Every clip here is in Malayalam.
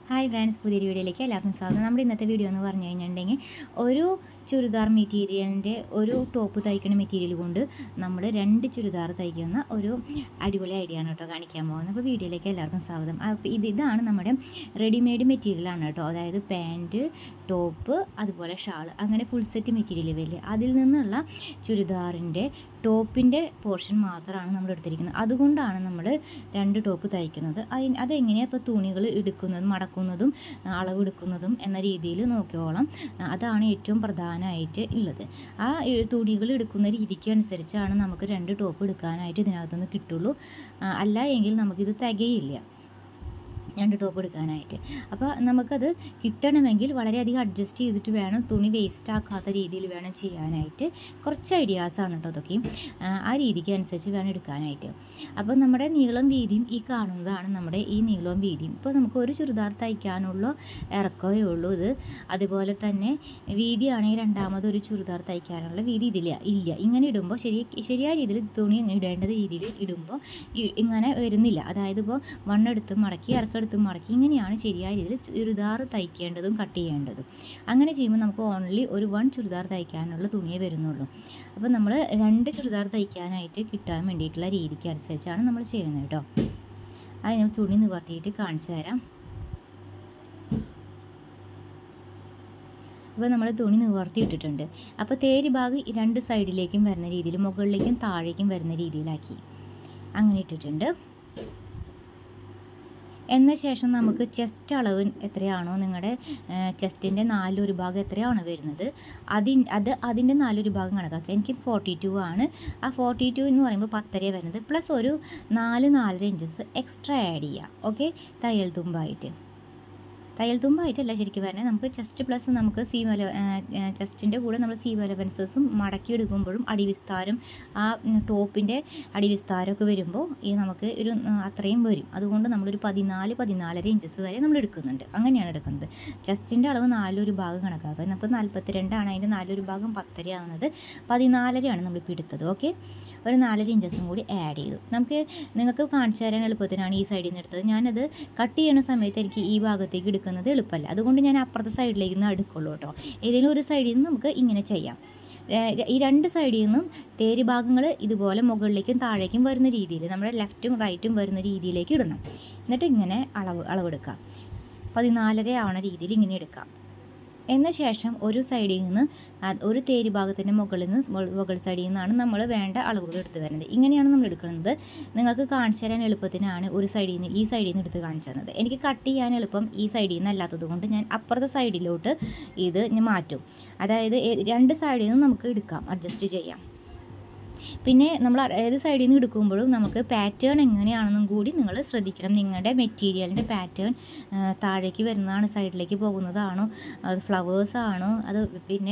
ഹായ് ഫ്രണ്ട്സ് പുതിയൊരു വീഡിയോയിലേക്ക് എല്ലാവർക്കും സ്വാഗതം നമ്മുടെ ഇന്നത്തെ വീഡിയോ എന്ന് പറഞ്ഞു കഴിഞ്ഞിട്ടുണ്ടെങ്കിൽ ഒരു ചുരിദാർ മെറ്റീരിയലിൻ്റെ ഒരു ടോപ്പ് തയ്ക്കുന്ന മെറ്റീരിയൽ കൊണ്ട് നമ്മൾ രണ്ട് ചുരിദാർ തയ്ക്കുന്ന ഒരു അടിപൊളി ഐഡിയ ആണ് കേട്ടോ കാണിക്കാൻ പോകുന്നത് അപ്പോൾ വീഡിയോയിലേക്ക് എല്ലാവർക്കും സ്വാഗതം അപ്പോൾ ഇത് ഇതാണ് നമ്മുടെ റെഡിമെയ്ഡ് മെറ്റീരിയലാണ് കേട്ടോ അതായത് പാൻറ്റ് ടോപ്പ് അതുപോലെ ഷാൾ അങ്ങനെ ഫുൾ സെറ്റ് മെറ്റീരിയൽ വരില്ലേ അതിൽ നിന്നുള്ള ചുരിദാറിൻ്റെ ടോപ്പിൻ്റെ പോർഷൻ മാത്രമാണ് നമ്മൾ എടുത്തിരിക്കുന്നത് അതുകൊണ്ടാണ് നമ്മൾ രണ്ട് ടോപ്പ് തയ്ക്കുന്നത് അതിന് അതെങ്ങനെയാണ് ഇപ്പോൾ തുണികൾ എടുക്കുന്നതും മടക്കുന്നതും അളവ് എടുക്കുന്നതും എന്ന രീതിയിൽ നോക്കിയോളം അതാണ് ഏറ്റവും പ്രധാനമായിട്ട് ഉള്ളത് ആ ഈ തുണികൾ എടുക്കുന്ന രീതിക്ക് അനുസരിച്ചാണ് നമുക്ക് രണ്ട് ടോപ്പ് എടുക്കാനായിട്ട് ഇതിനകത്തുനിന്ന് കിട്ടുള്ളൂ അല്ല എങ്കിൽ നമുക്കിത് തികയില്ല രണ്ട് ടോപ്പ് എടുക്കാനായിട്ട് അപ്പോൾ നമുക്കത് കിട്ടണമെങ്കിൽ വളരെയധികം അഡ്ജസ്റ്റ് ചെയ്തിട്ട് വേണം തുണി വേസ്റ്റ് ആക്കാത്ത രീതിയിൽ വേണം ചെയ്യാനായിട്ട് കുറച്ച് ഐഡിയാസാണ് കേട്ടോ അതൊക്കെയും ആ രീതിക്ക് അനുസരിച്ച് വേണം എടുക്കാനായിട്ട് അപ്പോൾ നമ്മുടെ നീളം വീതിയും ഈ കാണുന്നതാണ് നമ്മുടെ ഈ നീളവും വീതിയും ഇപ്പോൾ നമുക്ക് ഒരു ചുരിദാർ തയ്ക്കാനുള്ള ഇറക്കമേ ഉള്ളൂ ഇത് അതുപോലെ തന്നെ വീതിയാണെങ്കിൽ രണ്ടാമത് ഒരു ചുരിദാർ തയ്ക്കാനുള്ള വീതി ഇതില്ല ഇല്ല ഇങ്ങനെ ഇടുമ്പോൾ ശരി ശരിയായ രീതിയിൽ തുണി ഇടേണ്ടത് രീതിയിൽ ഇടുമ്പോൾ ഇങ്ങനെ വരുന്നില്ല അതായത് ഇപ്പോൾ വണ്ണെടുത്ത് മടക്കി ഇറക്കെടുത്ത് മടക്കി ഇങ്ങനെയാണ് ശരിയായ രീതിയിൽ ചുരിദാർ തയ്ക്കേണ്ടതും കട്ട് ചെയ്യേണ്ടതും അങ്ങനെ ചെയ്യുമ്പോൾ നമുക്ക് ഓൺലി ഒരു വൺ ചുരിദാർ തയ്ക്കാനുള്ള തുണിയേ വരുന്നുള്ളൂ അപ്പോൾ നമ്മൾ രണ്ട് ചുരിദാർ തയ്ക്കാനായിട്ട് കിട്ടാൻ വേണ്ടിയിട്ടുള്ള രീതിക്ക് അനുസരിച്ചാണ് നമ്മൾ ചെയ്യുന്നത് കേട്ടോ അത് ഞാൻ തുണി നിവർത്തിയിട്ട് കാണിച്ചു തരാം അപ്പോൾ നമ്മൾ തുണി നിവർത്തി ഇട്ടിട്ടുണ്ട് അപ്പോൾ തേരി ഭാഗം രണ്ട് സൈഡിലേക്കും വരുന്ന രീതിയിൽ മുകളിലേക്കും താഴേക്കും വരുന്ന രീതിയിലാക്കി അങ്ങനെ ഇട്ടിട്ടുണ്ട് എന്ന ശേഷം നമുക്ക് ചെസ്റ്റ് അളവ് എത്രയാണോ നിങ്ങളുടെ ചെസ്റ്റിൻ്റെ നാലൊരു ഭാഗം എത്രയാണോ വരുന്നത് അതിൻ അത് അതിൻ്റെ നാലൊരു ഭാഗം കണക്കാക്കുക എനിക്ക് ഫോർട്ടി ടു ആണ് ആ ഫോർട്ടി ടു എന്ന് പറയുമ്പോൾ പത്തര വരുന്നത് പ്ലസ് ഒരു നാല് നാലര ഇഞ്ചസ് എക്സ്ട്രാ ആഡ് ചെയ്യുക ഓക്കെ തയ്യൽ തുമ്പായിട്ട് തയ്യൽ തുമ്പായിട്ടല്ല ശരിക്കും പറഞ്ഞാൽ നമുക്ക് ചെസ്റ്റ് പ്ലസ് നമുക്ക് സീം അല ചെസ്റ്റിൻ്റെ കൂടെ നമ്മൾ സീം അലവൻസസും മടക്കി എടുക്കുമ്പോഴും അടിവിസ്താരം ആ ടോപ്പിൻ്റെ അടിവിസ്താരമൊക്കെ വരുമ്പോൾ ഈ നമുക്ക് ഒരു അത്രയും വരും അതുകൊണ്ട് നമ്മളൊരു പതിനാല് പതിനാലര ഇഞ്ചസ് വരെ നമ്മൾ എടുക്കുന്നുണ്ട് അങ്ങനെയാണ് എടുക്കുന്നത് ചെസ്റ്റിൻ്റെ അളവ് നാലൊരു ഭാഗം കണക്കാക്കുക നമുക്ക് നാൽപ്പത്തിരണ്ടാണ് അതിൻ്റെ നാലൊരു ഭാഗം പത്തര ആവുന്നത് പതിനാലരയാണ് നമ്മളിപ്പോൾ എടുത്തത് ഓക്കെ ഒരു നാലര ഇഞ്ചസും കൂടി ആഡ് ചെയ്തു നമുക്ക് നിങ്ങൾക്ക് കാണിച്ചു തരാൻ എളുപ്പത്തിനാണ് ഈ സൈഡിൽ നിന്ന് എടുത്തത് ഞാനത് കട്ട് ചെയ്യുന്ന സമയത്ത് എനിക്ക് ഈ ഭാഗത്തേക്ക് എടുക്കുന്നത് എളുപ്പമല്ല അതുകൊണ്ട് ഞാൻ അപ്പുറത്തെ സൈഡിലേക്ക് നിന്ന് എടുക്കുള്ളൂ കേട്ടോ ഏതെങ്കിലും ഒരു സൈഡിൽ നിന്ന് നമുക്ക് ഇങ്ങനെ ചെയ്യാം ഈ രണ്ട് സൈഡിൽ നിന്നും തേരി ഭാഗങ്ങൾ ഇതുപോലെ മുകളിലേക്കും താഴേക്കും വരുന്ന രീതിയിൽ നമ്മുടെ ലെഫ്റ്റും റൈറ്റും വരുന്ന രീതിയിലേക്ക് ഇടണം എന്നിട്ട് ഇങ്ങനെ അളവ് അളവെടുക്കാം പതിനാലര ആവണ രീതിയിൽ ഇങ്ങനെ എടുക്കാം എന്ന ശേഷം ഒരു സൈഡിൽ നിന്ന് ഒരു തേരി ഭാഗത്തിൻ്റെ മുകളിൽ നിന്ന് മുകൾ സൈഡിൽ നിന്നാണ് നമ്മൾ വേണ്ട അളവുകൾ എടുത്ത് വരുന്നത് ഇങ്ങനെയാണ് നമ്മൾ എടുക്കുന്നത് നിങ്ങൾക്ക് കാണിച്ചു തരാൻ എളുപ്പത്തിനാണ് ഒരു സൈഡിൽ നിന്ന് ഈ സൈഡിൽ നിന്ന് എടുത്ത് കാണിച്ചു തന്നത് എനിക്ക് കട്ട് ചെയ്യാൻ എളുപ്പം ഈ സൈഡിൽ നിന്ന് അല്ലാത്തത് കൊണ്ട് ഞാൻ അപ്പുറത്തെ സൈഡിലോട്ട് ഇത് ഞാൻ മാറ്റും അതായത് രണ്ട് സൈഡിൽ നിന്ന് നമുക്ക് എടുക്കാം അഡ്ജസ്റ്റ് ചെയ്യാം പിന്നെ നമ്മൾ ഏത് സൈഡിൽ നിന്ന് എടുക്കുമ്പോഴും നമുക്ക് പാറ്റേൺ എങ്ങനെയാണെന്നും കൂടി നിങ്ങൾ ശ്രദ്ധിക്കണം നിങ്ങളുടെ മെറ്റീരിയലിൻ്റെ പാറ്റേൺ താഴേക്ക് വരുന്നതാണ് സൈഡിലേക്ക് പോകുന്നതാണോ അത് ഫ്ലവേഴ്സ് ആണോ അത് പിന്നെ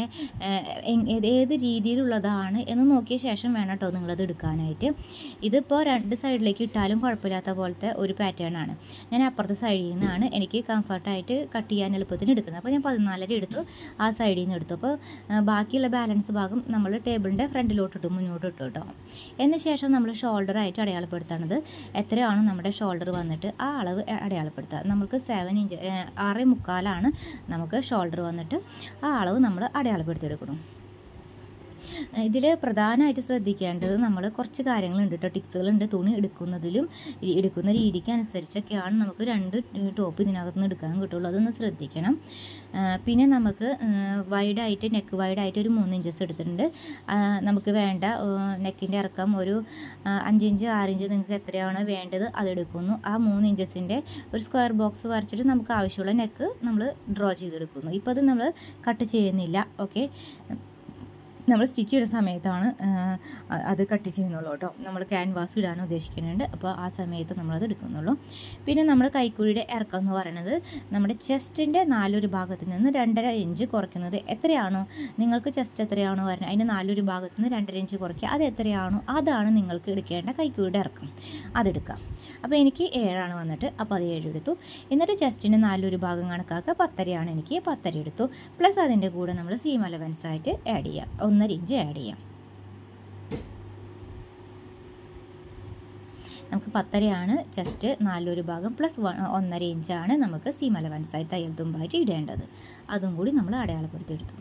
ഏത് രീതിയിലുള്ളതാണ് എന്ന് നോക്കിയ ശേഷം വേണം കേട്ടോ നിങ്ങളത് എടുക്കാനായിട്ട് ഇതിപ്പോൾ രണ്ട് സൈഡിലേക്ക് ഇട്ടാലും കുഴപ്പമില്ലാത്ത പോലത്തെ ഒരു പാറ്റേൺ ആണ് ഞാൻ അപ്പുറത്തെ സൈഡിൽ നിന്നാണ് എനിക്ക് കംഫർട്ടായിട്ട് കട്ട് ചെയ്യാൻ എളുപ്പത്തിന് എടുക്കുന്നത് അപ്പോൾ ഞാൻ പതിനാലര എടുത്തു ആ സൈഡിൽ നിന്ന് എടുത്തു അപ്പോൾ ബാക്കിയുള്ള ബാലൻസ് ഭാഗം നമ്മൾ ടേബിളിൻ്റെ ഫ്രണ്ടിലോട്ടിട്ട് മുന്നോട്ട് ഇട്ടു കേട്ടോ എന്ന ശേഷം നമ്മൾ ഷോൾഡർ ആയിട്ട് അടയാളപ്പെടുത്തുന്നത് എത്രയാണോ നമ്മുടെ ഷോൾഡർ വന്നിട്ട് ആ അളവ് അടയാളപ്പെടുത്തുക നമുക്ക് സെവൻ ഇഞ്ച് ആറ് മുക്കാലാണ് നമുക്ക് ഷോൾഡർ വന്നിട്ട് ആ അളവ് നമ്മൾ അടയാളപ്പെടുത്തിയെടുക്കണം ഇതിൽ പ്രധാനമായിട്ട് ശ്രദ്ധിക്കേണ്ടത് നമ്മൾ കുറച്ച് കാര്യങ്ങളുണ്ട് കേട്ടോ ടിപ്സുകളുണ്ട് തുണി എടുക്കുന്നതിലും എടുക്കുന്ന രീതിക്ക് അനുസരിച്ചൊക്കെയാണ് നമുക്ക് രണ്ട് ടോപ്പ് ഇതിനകത്ത് നിന്ന് എടുക്കാൻ കിട്ടുള്ളൂ അതൊന്ന് ശ്രദ്ധിക്കണം പിന്നെ നമുക്ക് വൈഡായിട്ട് നെക്ക് വൈഡായിട്ട് ഒരു മൂന്ന് ഇഞ്ചസ് എടുത്തിട്ടുണ്ട് നമുക്ക് വേണ്ട നെക്കിൻ്റെ ഇറക്കം ഒരു അഞ്ചിഞ്ച് ആറിഞ്ച് നിങ്ങൾക്ക് എത്രയാണോ വേണ്ടത് അതെടുക്കുന്നു ആ മൂന്ന് ഇഞ്ചസിൻ്റെ ഒരു സ്ക്വയർ ബോക്സ് വരച്ചിട്ട് നമുക്ക് ആവശ്യമുള്ള നെക്ക് നമ്മൾ ഡ്രോ ചെയ്തെടുക്കുന്നു ഇപ്പോൾ അത് നമ്മൾ കട്ട് ചെയ്യുന്നില്ല ഓക്കെ നമ്മൾ സ്റ്റിച്ച് ചെയ്യുന്ന സമയത്താണ് അത് കട്ട് ചെയ്യുന്നുള്ളൂ കേട്ടോ നമ്മൾ ക്യാൻവാസ് ഇടാൻ ഉദ്ദേശിക്കുന്നുണ്ട് അപ്പോൾ ആ സമയത്ത് നമ്മളത് എടുക്കുന്നുള്ളൂ പിന്നെ നമ്മൾ കൈക്കുഴിയുടെ ഇറക്കം എന്ന് പറയുന്നത് നമ്മുടെ ചെസ്റ്റിൻ്റെ നാലൊരു ഭാഗത്ത് നിന്ന് രണ്ടര ഇഞ്ച് കുറയ്ക്കുന്നത് എത്രയാണോ നിങ്ങൾക്ക് ചെസ്റ്റ് എത്രയാണോ വരുന്നത് അതിൻ്റെ നാലൊരു ഭാഗത്ത് നിന്ന് രണ്ടര ഇഞ്ച് കുറയ്ക്കുക അത് എത്രയാണോ അതാണ് നിങ്ങൾക്ക് എടുക്കേണ്ട കൈക്കുഴിയുടെ ഇറക്കം അതെടുക്കാം അപ്പോൾ എനിക്ക് ഏഴാണ് വന്നിട്ട് അപ്പോൾ അത് ഏഴ് എടുത്തു എന്നിട്ട് ചെസ്റ്റിൻ്റെ നാലൊരു ഭാഗം കണക്കാക്കുക പത്തരയാണ് എനിക്ക് പത്തര എടുത്തു പ്ലസ് അതിൻ്റെ കൂടെ നമ്മൾ സീം അലവൻസ് ആയിട്ട് ആഡ് ചെയ്യാം ഒന്നര ഇഞ്ച് ആഡ് ചെയ്യാം നമുക്ക് പത്തരയാണ് ചെസ്റ്റ് നാലൊരു ഭാഗം പ്ലസ് ഒന്നര ഇഞ്ചാണ് നമുക്ക് സീം അലവൻസായി തയ്യൽ തുമ്പായിട്ട് ഇടേണ്ടത് അതും കൂടി നമ്മൾ അടയാളപ്പെടുത്തിയെടുത്തു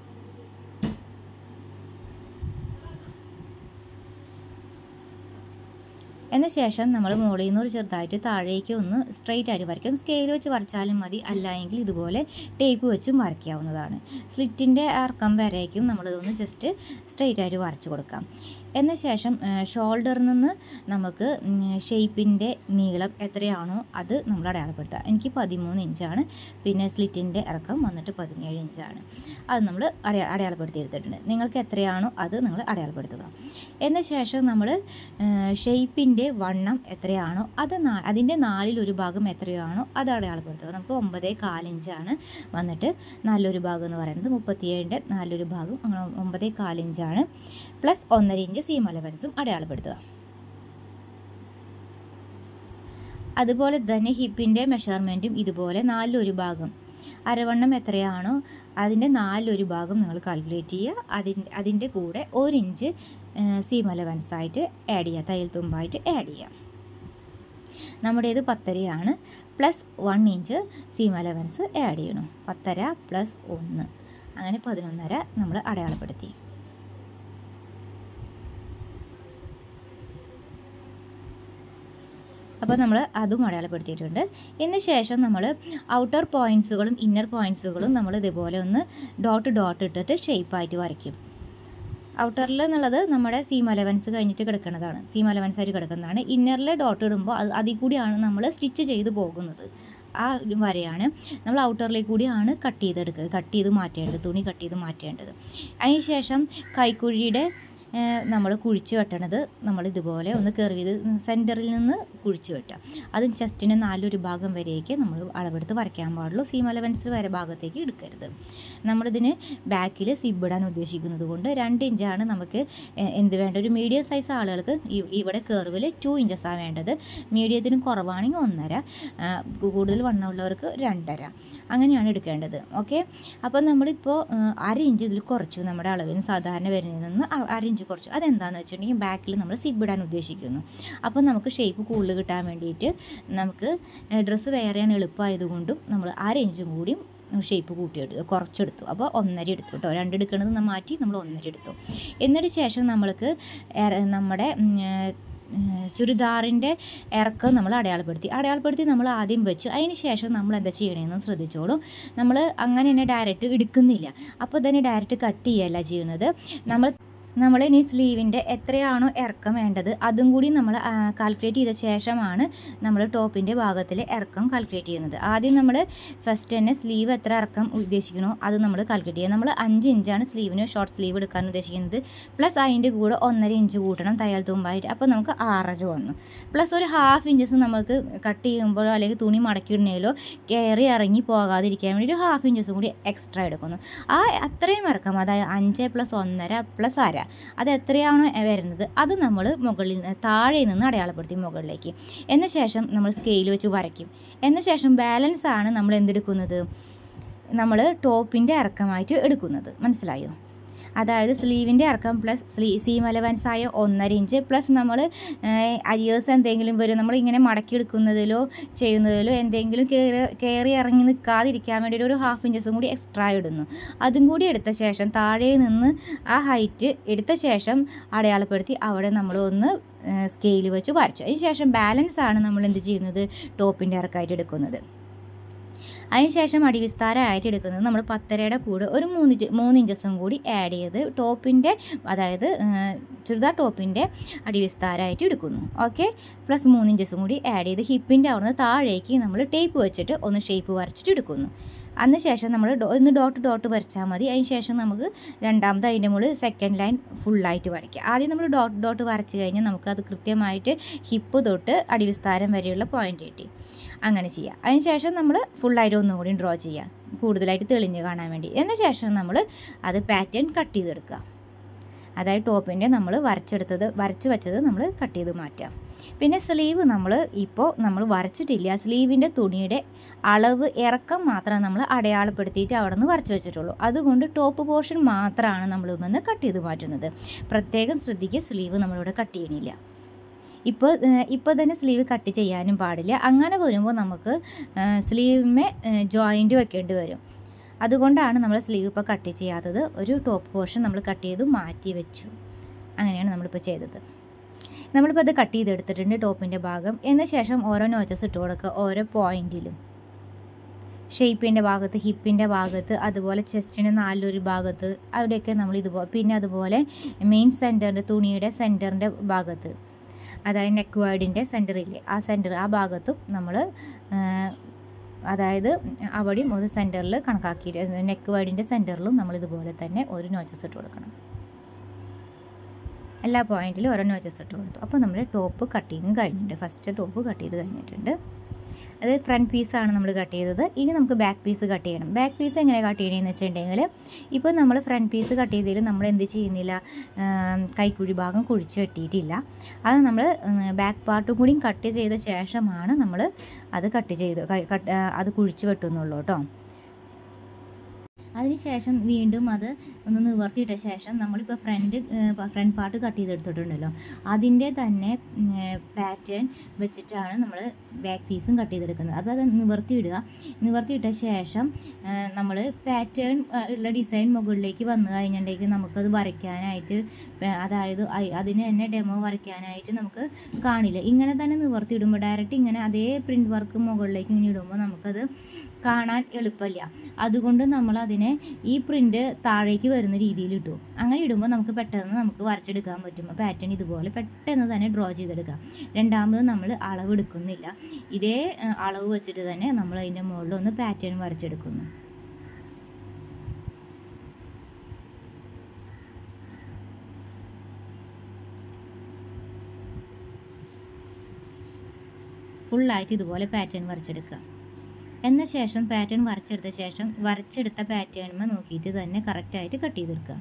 എന്ന ശേഷം നമ്മൾ മുകളിൽ നിന്ന് ഒരു ചെറുതായിട്ട് താഴേക്ക് ഒന്ന് സ്ട്രെയിറ്റ് ആയിട്ട് വരയ്ക്കും സ്കെയിൽ വെച്ച് വരച്ചാലും മതി അല്ലായെങ്കിൽ ഇതുപോലെ ടേപ്പ് വെച്ചും വരയ്ക്കാവുന്നതാണ് സ്ലിറ്റിൻ്റെ അർക്കം വരേക്കും നമ്മളിതൊന്ന് ജസ്റ്റ് സ്ട്രെയിറ്റ് ആയിട്ട് വരച്ചു കൊടുക്കാം എന്ന ശേഷം ഷോൾഡറിൽ നിന്ന് നമുക്ക് ഷേപ്പിൻ്റെ നീളം എത്രയാണോ അത് നമ്മൾ അടയാളപ്പെടുത്തുക എനിക്ക് പതിമൂന്ന് ഇഞ്ചാണ് പിന്നെ സ്ലിറ്റിൻ്റെ ഇറക്കം വന്നിട്ട് പതിനേഴ് ഇഞ്ചാണ് അത് നമ്മൾ അടയാ അടയാളപ്പെടുത്തി എടുത്തിട്ടുണ്ട് നിങ്ങൾക്ക് എത്രയാണോ അത് നിങ്ങൾ അടയാളപ്പെടുത്തുക എന്ന ശേഷം നമ്മൾ ഷേപ്പിൻ്റെ വണ്ണം എത്രയാണോ അത് നാ- അതിൻ്റെ നാലിൽ ഒരു ഭാഗം എത്രയാണോ അത് അടയാളപ്പെടുത്തുക നമുക്ക് ഒമ്പതേ കാലിഞ്ചാണ് വന്നിട്ട് നല്ലൊരു ഭാഗം എന്ന് പറയുന്നത് മുപ്പത്തിയേഴിൻ്റെ നാലൊരു ഭാഗം അങ്ങനെ ഒമ്പതേ കാലിഞ്ചാണ് പ്ലസ് ഒന്നര ഇഞ്ച് സീം അലവൻസും അടയാളപ്പെടുത്തുക അതുപോലെ തന്നെ ഹിപ്പിൻ്റെ മെഷർമെൻറ്റും ഇതുപോലെ നാലിലൊരു ഭാഗം അരവണ്ണം എത്രയാണോ അതിൻ്റെ നാലിലൊരു ഭാഗം നിങ്ങൾ കാൽക്കുലേറ്റ് ചെയ്യുക അതിൻ്റെ അതിൻ്റെ കൂടെ ഒരു ഇഞ്ച് സീം അലവൻസ് ആയിട്ട് ആഡ് ചെയ്യുക തയ്യൽ തുമ്പായിട്ട് ആഡ് ചെയ്യാം നമ്മുടേത് പത്തരയാണ് plus one inch seam allowance add ചെയ്യണം പത്തര പ്ലസ് ഒന്ന് അങ്ങനെ പതിനൊന്നര നമ്മൾ അടയാളപ്പെടുത്തി അപ്പോൾ നമ്മൾ അതും അടയാളപ്പെടുത്തിയിട്ടുണ്ട് ഇതിന് ശേഷം നമ്മൾ ഔട്ടർ പോയിൻറ്റ്സുകളും ഇന്നർ പോയിൻറ്റ്സുകളും നമ്മൾ ഇതുപോലെ ഒന്ന് ഡോട്ട് ഡോട്ട് ഇട്ടിട്ട് ഷേപ്പായിട്ട് വരയ്ക്കും ഔട്ടറിൽ എന്നുള്ളത് നമ്മുടെ സീം അലവൻസ് കഴിഞ്ഞിട്ട് കിടക്കുന്നതാണ് സീം അലവൻസ് ആയിട്ട് കിടക്കുന്നതാണ് ഇന്നറിൽ ഡോട്ട് ഇടുമ്പോൾ അത് അതിൽ കൂടിയാണ് നമ്മൾ സ്റ്റിച്ച് ചെയ്ത് പോകുന്നത് ആ ഒരു വരയാണ് നമ്മൾ ഔട്ടറിലേക്ക് കൂടിയാണ് കട്ട് ചെയ്തെടുക്കുക കട്ട് ചെയ്ത് മാറ്റേണ്ടത് തുണി കട്ട് ചെയ്ത് മാറ്റേണ്ടത് അതിന് ശേഷം കൈക്കുഴിയുടെ നമ്മൾ കുഴിച്ച് വെട്ടണത് നമ്മൾ ഇതുപോലെ ഒന്ന് കെർവ് ചെയ്ത് സെൻറ്ററിൽ നിന്ന് കുഴിച്ച് വെട്ടുക അതും ചെസ്റ്റിൻ്റെ നാലൊരു ഭാഗം വരേക്ക് നമ്മൾ അളവെടുത്ത് വരയ്ക്കാൻ പാടുള്ളൂ സീം അലവൻസ് വരെ ഭാഗത്തേക്ക് എടുക്കരുത് നമ്മളിതിന് ബാക്കിൽ സിബ് ഇടാൻ ഉദ്ദേശിക്കുന്നത് കൊണ്ട് രണ്ട് ഇഞ്ചാണ് നമുക്ക് എ- എന്ത് വേണ്ട ഒരു മീഡിയം സൈസ് ആളുകൾക്ക് ഈ- ഇവിടെ കെർവിൽ ടു ഇഞ്ചസാണ് വേണ്ടത് മീഡിയത്തിന് കുറവാണെങ്കിൽ ഒന്നര ആ, കൂടുതൽ വണ്ണമുള്ളവർക്ക് രണ്ടര അങ്ങനെയാണ് എടുക്കേണ്ടത് ഓക്കെ അപ്പോൾ നമ്മളിപ്പോൾ ആ, അര ഇഞ്ച് ഇതിൽ കുറച്ചു നമ്മുടെ അളവിന് സാധാരണ വരുന്നതിൽ നിന്ന് അ- അര ഇഞ്ച് കുറച്ചു അതെന്താണെന്ന് വെച്ചിട്ടുണ്ടെങ്കിൽ ബാക്കിൽ നമ്മൾ സിബ് ഇടാൻ ഉദ്ദേശിക്കുന്നു അപ്പോൾ നമുക്ക് ഷേപ്പ് കൂടുതൽ കിട്ടാൻ വേണ്ടിയിട്ട് നമുക്ക് ഡ്രസ്സ് വെയർ ചെയ്യാൻ എളുപ്പമായതുകൊണ്ടും നമ്മൾ അര ഇഞ്ചും കൂടിയും ഷേപ്പ് കൂട്ടിയെടുത്തു കുറച്ചെടുത്തു അപ്പോൾ ഒന്നര എടുത്തു കേട്ടോ രണ്ടെടുക്കണത് നമ്മൾ മാറ്റി നമ്മൾ ഒന്നര എടുത്തു എന്നിട്ട് ശേഷം നമ്മൾക്ക് എറ- നമ്മുടെ ഉം, ഉം, ചുരിദാറിൻ്റെ ഇറക്കം നമ്മൾ അടയാളപ്പെടുത്തി അടയാളപ്പെടുത്തി നമ്മൾ ആദ്യം വെച്ചു അതിന് ശേഷം നമ്മൾ എന്താ ചെയ്യണമെന്ന് ശ്രദ്ധിച്ചോളൂ നമ്മൾ അങ്ങനെ തന്നെ ഡയറക്റ്റ് എടുക്കുന്നില്ല അപ്പോൾ തന്നെ ഡയറക്റ്റ് കട്ട് ചെയ്യല്ല ചെയ്യുന്നത് നമ്മൾ നമ്മൾ ഇനി സ്ലീവിൻ്റെ എത്രയാണോ ഇറക്കം വേണ്ടത് അതും കൂടി നമ്മൾ കാൽക്കുലേറ്റ് ചെയ്ത ശേഷമാണ് നമ്മൾ ടോപ്പിൻ്റെ ഭാഗത്തിൽ ഇറക്കം കാൽക്കുലേറ്റ് ചെയ്യുന്നത് ആദ്യം നമ്മൾ ഫസ്റ്റ് തന്നെ സ്ലീവ് എത്ര ഇറക്കം ഉദ്ദേശിക്കണോ അത് നമ്മൾ കാൽക്കുലേറ്റ് ചെയ്യുക നമ്മൾ അഞ്ച് ഇഞ്ചാണ് സ്ലീവിന് ഷോർട്ട് സ്ലീവ് എടുക്കാൻ ഉദ്ദേശിക്കുന്നത് പ്ലസ് അതിൻ്റെ കൂടെ ഒന്നര ഇഞ്ച് കൂട്ടണം തയ്യൽ തുമ്പായിട്ട് അപ്പോൾ നമുക്ക് ആറര വന്നു പ്ലസ് ഒരു ഹാഫ് ഇഞ്ചസ് നമുക്ക് കട്ട് ചെയ്യുമ്പോഴോ അല്ലെങ്കിൽ തുണി മടക്കിയിടുന്നതിലോ കയറി ഇറങ്ങി പോകാതിരിക്കാൻ വേണ്ടി ഒരു ഹാഫ് ഇഞ്ചസും കൂടി എക്സ്ട്രാ എടുക്കുന്നു ആ അത്രയും ഇറക്കം അതായത് അഞ്ച് പ്ലസ് ഒന്നര പ്ലസ് അര അത് എത്രയാണോ വരുന്നത് അത് നമ്മൾ മുകളിൽ നിന്ന് താഴെ നിന്ന് അടയാളപ്പെടുത്തി മുകളിലേക്ക് എന്ന ശേഷം നമ്മൾ സ്കെയിൽ വെച്ച് വരയ്ക്കും എന്ന ശേഷം ബാലൻസ് ആണ് നമ്മൾ എന്തെടുക്കുന്നത് നമ്മൾ ടോപ്പിൻ്റെ ഇറക്കമായിട്ട് എടുക്കുന്നത് മനസ്സിലായോ അതായത് സ്ലീവിൻ്റെ ഇറക്കം പ്ലസ് സ്ലീ സീം അലവൻസ് ആയ ഒന്നര ഇഞ്ച് പ്ലസ് നമ്മൾ അരിയേഴ്സ് എന്തെങ്കിലും വരും നമ്മൾ ഇങ്ങനെ മടക്കി എടുക്കുന്നതിലോ ചെയ്യുന്നതിലോ എന്തെങ്കിലും കയറി കയറി ഇറങ്ങി നിൽക്കാതിരിക്കാൻ വേണ്ടി ഒരു ഹാഫ് ഇഞ്ചസും കൂടി എക്സ്ട്രാ ഇടുന്നു അതും കൂടി എടുത്ത ശേഷം താഴെ നിന്ന് ആ ഹൈറ്റ് എടുത്ത ശേഷം അടയാളപ്പെടുത്തി അവിടെ നമ്മൾ ഒന്ന് സ്കെയിൽ വെച്ച് വരച്ചു അതിന് ശേഷം ബാലൻസ് ആണ് നമ്മൾ എന്ത് ചെയ്യുന്നത് ടോപ്പിൻ്റെ ഇറക്കമായിട്ട് എടുക്കുന്നത് അതിനുശേഷം അടിവിസ്താരമായിട്ട് എടുക്കുന്നത് നമ്മൾ പത്തരയുടെ കൂടെ ഒരു മൂന്ന് ഇഞ്ച് മൂന്ന് ഇഞ്ചസും കൂടി ആഡ് ചെയ്ത് ടോപ്പിൻ്റെ അതായത് ആ, ചുരിദാർ ടോപ്പിൻ്റെ അടിവിസ്താരമായിട്ട് എടുക്കുന്നു ഓക്കെ പ്ലസ് മൂന്ന് ഇഞ്ചസും കൂടി ആഡ് ചെയ്ത് ഹിപ്പിൻ്റെ അവിടുന്ന് താഴേക്ക് നമ്മൾ ടേപ്പ് വെച്ചിട്ട് ഒന്ന് ഷേപ്പ് വരച്ചിട്ട് എടുക്കുന്നു അതിന് ശേഷം നമ്മൾ ഡോ- ഒന്ന് ഡോട്ട് ഡോട്ട് വരച്ചാൽ മതി അതിന് ശേഷം നമുക്ക് രണ്ടാമത് അതിൻ്റെ മുകളിൽ സെക്കൻഡ് ലൈൻ ഫുള്ളായിട്ട് വരയ്ക്കുക ആദ്യം നമ്മൾ ഡോട്ട് ഡോട്ട് വരച്ച് കഴിഞ്ഞാൽ നമുക്കത് കൃത്യമായിട്ട് ഹിപ്പ് തൊട്ട് അടിവിസ്താരം വരെയുള്ള പോയിന്റ് കിട്ടി അങ്ങനെ ചെയ്യുക അതിന് ശേഷം നമ്മൾ ഫുള്ളായിട്ട് ഒന്നും കൂടി ഡ്രോ ചെയ്യുക കൂടുതലായിട്ട് തെളിഞ്ഞ് കാണാൻ വേണ്ടി എന്ന ശേഷം നമ്മൾ അത് പാറ്റേൺ കട്ട് ചെയ്തെടുക്കുക അതായത് ടോപ്പിൻ്റെ നമ്മൾ വരച്ചെടുത്തത് വരച്ച് വെച്ചത് നമ്മൾ കട്ട് ചെയ്ത് മാറ്റാം പിന്നെ സ്ലീവ് നമ്മൾ ഇപ്പോൾ നമ്മൾ വരച്ചിട്ടില്ല സ്ലീവിൻ്റെ തുണിയുടെ അളവ് ഇറക്കം മാത്രമാണ് നമ്മൾ അടയാളപ്പെടുത്തിയിട്ട് അവിടെ നിന്ന് വരച്ച് വെച്ചിട്ടുള്ളൂ അതുകൊണ്ട് ടോപ്പ് പോർഷൻ മാത്രമാണ് നമ്മൾ വന്ന് കട്ട് ചെയ്ത് മാറ്റുന്നത് പ്രത്യേകം ശ്രദ്ധിക്കുക സ്ലീവ് നമ്മളിവിടെ കട്ട് ചെയ്യണില്ല ഇപ്പോൾ ഇപ്പോൾ തന്നെ സ്ലീവ് കട്ട് ചെയ്യാനും പാടില്ല അങ്ങനെ വരുമ്പോൾ നമുക്ക് സ്ലീവിമേ ജോയിൻറ്റ് വെക്കേണ്ടി വരും അതുകൊണ്ടാണ് നമ്മൾ സ്ലീവ് ഇപ്പോൾ കട്ട് ചെയ്യാത്തത് ഒരു ടോപ്പ് പോർഷൻ നമ്മൾ കട്ട് ചെയ്ത് മാറ്റി വെച്ചു അങ്ങനെയാണ് നമ്മളിപ്പോൾ ചെയ്തത് നമ്മളിപ്പോൾ അത് കട്ട് ചെയ്തെടുത്തിട്ടുണ്ട് ടോപ്പിൻ്റെ ഭാഗം എന്ന ശേഷം ഓരോ നോച്ചസ് ഇട്ട് കൊടുക്കുക ഓരോ പോയിൻറ്റിലും ഷേപ്പിൻ്റെ ഭാഗത്ത് ഹിപ്പിൻ്റെ ഭാഗത്ത് അതുപോലെ ചെസ്റ്റിൻ്റെ നാലൊരു ഭാഗത്ത് അവിടെയൊക്കെ നമ്മൾ ഇതുപോലെ പിന്നെ അതുപോലെ മെയിൻ സെൻറ്ററിൻ്റെ തുണിയുടെ സെൻറ്ററിൻ്റെ ഭാഗത്ത് അതായത് നെക്ക് വേർഡിൻ്റെ സെൻറ്ററില്ലേ ആ സെൻറ്റർ ആ ഭാഗത്തും നമ്മൾ അതായത് അവിടെയും ഒരു സെൻറ്ററിൽ കണക്കാക്കിയിട്ട് നെക്ക് വേർഡിൻ്റെ സെൻറ്ററിലും നമ്മൾ ഇതുപോലെ തന്നെ ഒരു നോച്ചസ് ഇട്ട് കൊടുക്കണം എല്ലാ പോയിന്റിലും ഓരോ നോച്ചസ് ഇട്ട് കൊടുത്തു അപ്പോൾ നമ്മുടെ ടോപ്പ് കട്ടിങ് കഴിഞ്ഞിട്ടുണ്ട് ഫസ്റ്റ് ടോപ്പ് കട്ട് ചെയ്ത് കഴിഞ്ഞിട്ടുണ്ട് അത് ഫ്രണ്ട് പീസാണ് നമ്മൾ കട്ട് ചെയ്തത് ഇനി നമുക്ക് ബാക്ക് പീസ് കട്ട് ചെയ്യണം ബാക്ക് പീസ് എങ്ങനെ കട്ട് ചെയ്യണമെന്ന് വെച്ചിട്ടുണ്ടെങ്കിൽ ഇപ്പോൾ നമ്മൾ ഫ്രണ്ട് പീസ് കട്ട് ചെയ്തതിൽ നമ്മൾ എന്ത് ചെയ്യുന്നില്ല കൈക്കുഴി ഭാഗം കുഴിച്ച് വെട്ടിയിട്ടില്ല അത് നമ്മൾ ബാക്ക് പാർട്ടും കൂടിയും കട്ട് ചെയ്ത ശേഷമാണ് നമ്മൾ അത് കട്ട് ചെയ്ത് കട്ട് അത് കുഴിച്ച് വെട്ടുന്നുള്ളൂ കേട്ടോ അതിനുശേഷം വീണ്ടും അത് ഒന്ന് നിവർത്തിയിട്ട ശേഷം നമ്മളിപ്പോൾ ഫ്രണ്ട് ഫ്രണ്ട് പാർട്ട് കട്ട് ചെയ്തെടുത്തിട്ടുണ്ടല്ലോ അതിൻ്റെ തന്നെ പാറ്റേൺ വെച്ചിട്ടാണ് നമ്മൾ ബാക്ക് പീസും കട്ട് ചെയ്തെടുക്കുന്നത് അപ്പോൾ അത് നിവർത്തിയിടുക നിവർത്തിയിട്ട ശേഷം നമ്മൾ പാറ്റേൺ ഉള്ള ഡിസൈൻ മുകളിലേക്ക് വന്നു കഴിഞ്ഞിട്ടുണ്ടെങ്കിൽ നമുക്കത് വരയ്ക്കാനായിട്ട് അതായത് അതിന് തന്നെ ഡെമോ വരയ്ക്കാനായിട്ട് നമുക്ക് കാണില്ല ഇങ്ങനെ തന്നെ നിവർത്തിയിടുമ്പോൾ ഡയറക്റ്റ് ഇങ്ങനെ അതേ പ്രിൻറ്റ് വർക്ക് മുകളിലേക്ക് ഇങ്ങനെ ഇടുമ്പോൾ നമുക്കത് കാണാൻ എളുപ്പമില്ല അതുകൊണ്ട് നമ്മൾ അതിനെ ഈ പ്രിൻ്റ് താഴേക്ക് വരുന്ന രീതിയിൽ ഇട്ടു അങ്ങനെ ഇടുമ്പോൾ നമുക്ക് പെട്ടെന്ന് നമുക്ക് വരച്ചെടുക്കാൻ പറ്റും പാറ്റേൺ ഇതുപോലെ പെട്ടെന്ന് തന്നെ ഡ്രോ ചെയ്തെടുക്കാം രണ്ടാമത് നമ്മൾ അളവ് എടുക്കുന്നില്ല ഇതേ അളവ് വെച്ചിട്ട് തന്നെ നമ്മൾ അതിൻ്റെ മുകളിൽ ഒന്ന് പാറ്റേൺ വരച്ചെടുക്കുന്നു ഫുള്ളായിട്ട് ഇതുപോലെ പാറ്റേൺ വരച്ചെടുക്കുക എന്ന ശേഷം പാറ്റേൺ വരച്ചെടുത്ത ശേഷം വരച്ചെടുത്ത പാറ്റേൺമ നോക്കിയിട്ട് തന്നെ കറക്റ്റായിട്ട് കട്ട് ചെയ്തെടുക്കുക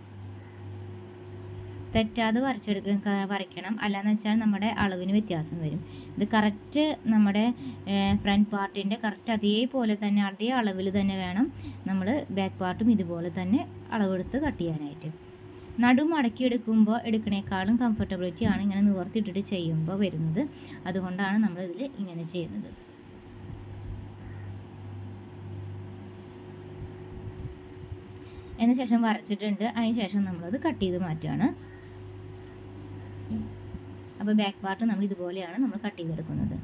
തെറ്റാതെ വരച്ചെടുക്ക വരയ്ക്കണം അല്ലാന്ന് വെച്ചാൽ നമ്മുടെ അളവിന് വ്യത്യാസം വരും ഇത് കറക്റ്റ് നമ്മുടെ ഫ്രണ്ട് പാർട്ടിൻ്റെ കറക്റ്റ് അതേപോലെ തന്നെ അതേ അളവിൽ തന്നെ വേണം നമ്മൾ ബാക്ക് പാർട്ടും ഇതുപോലെ തന്നെ അളവെടുത്ത് കട്ട് ചെയ്യാനായിട്ട് നടു മടക്കി എടുക്കുമ്പോൾ എടുക്കണേക്കാളും കംഫർട്ടബിലിറ്റി ആണ് ഇങ്ങനെ നിവർത്തിയിട്ടിട്ട് ചെയ്യുമ്പോൾ വരുന്നത് അതുകൊണ്ടാണ് നമ്മളിതിൽ ഇങ്ങനെ ചെയ്യുന്നത് എന്ന ശേഷം വരച്ചിട്ടുണ്ട് അതിന് ശേഷം നമ്മളത് കട്ട് ചെയ്ത് മാറ്റുകയാണ് അപ്പോൾ ബാക്ക് പാർട്ട് നമ്മൾ ഇതുപോലെയാണ് നമ്മൾ കട്ട് ചെയ്തെടുക്കുന്നത്